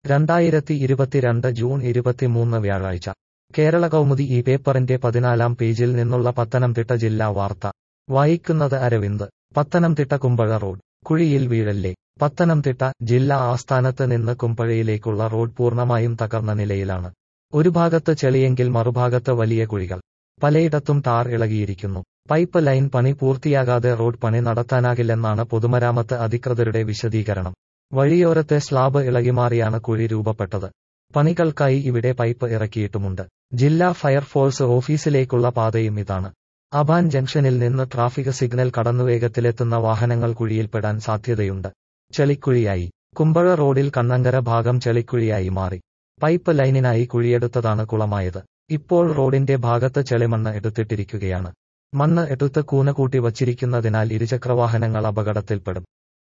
രണ്ടായിരത്തി ഇരുപത്തിരണ്ട് ജൂൺ ഇരുപത്തിമൂന്ന് വ്യാഴാഴ്ച കേരള കൗമുദി ഈ പേപ്പറിന്റെ പതിനാലാം പേജിൽ നിന്നുള്ള പത്തനംതിട്ട ജില്ലാ വാർത്ത വായിക്കുന്നത് അരവിന്ദ് പത്തനംതിട്ട കുമ്പഴ റോഡ് കുഴിയിൽ വീഴല്ലേ പത്തനംതിട്ട ജില്ലാ ആസ്ഥാനത്ത് നിന്ന് കുമ്പഴയിലേക്കുള്ള റോഡ് പൂർണ്ണമായും തകർന്ന നിലയിലാണ് ഒരു ഭാഗത്ത് ചെളിയെങ്കിൽ മറുഭാഗത്ത് വലിയ കുഴികൾ പലയിടത്തും ടാർ ഇളകിയിരിക്കുന്നു പൈപ്പ് ലൈൻ പണി പൂർത്തിയാകാതെ റോഡ് പണി നടത്താനാകില്ലെന്നാണ് പൊതുമരാമത്ത് അധികൃതരുടെ വിശദീകരണം വഴിയോരത്തെ സ്ലാബ് ഇളകിമാറിയാണ് കുഴി രൂപപ്പെട്ടത് പണികൾക്കായി ഇവിടെ പൈപ്പ് ഇറക്കിയിട്ടുമുണ്ട് ജില്ലാ ഫയർഫോഴ്സ് ഓഫീസിലേക്കുള്ള പാതയും ഇതാണ് അബാൻ ജംഗ്ഷനിൽ നിന്ന് ട്രാഫിക് സിഗ്നൽ കടന്നുവേഗത്തിലെത്തുന്ന വാഹനങ്ങൾ കുഴിയിൽപ്പെടാൻ സാധ്യതയുണ്ട് ചെളിക്കുഴിയായി കുമ്പഴ റോഡിൽ കണ്ണങ്കര ഭാഗം ചെളിക്കുഴിയായി മാറി പൈപ്പ് ലൈനിനായി കുഴിയെടുത്തതാണ് കുളമായത് ഇപ്പോൾ റോഡിന്റെ ഭാഗത്ത് ചെളിമണ്ണ് എടുത്തിട്ടിരിക്കുകയാണ് മണ്ണ് എടുത്ത് കൂന കൂട്ടി വച്ചിരിക്കുന്നതിനാൽ ഇരുചക്രവാഹനങ്ങൾ അപകടത്തിൽപ്പെടും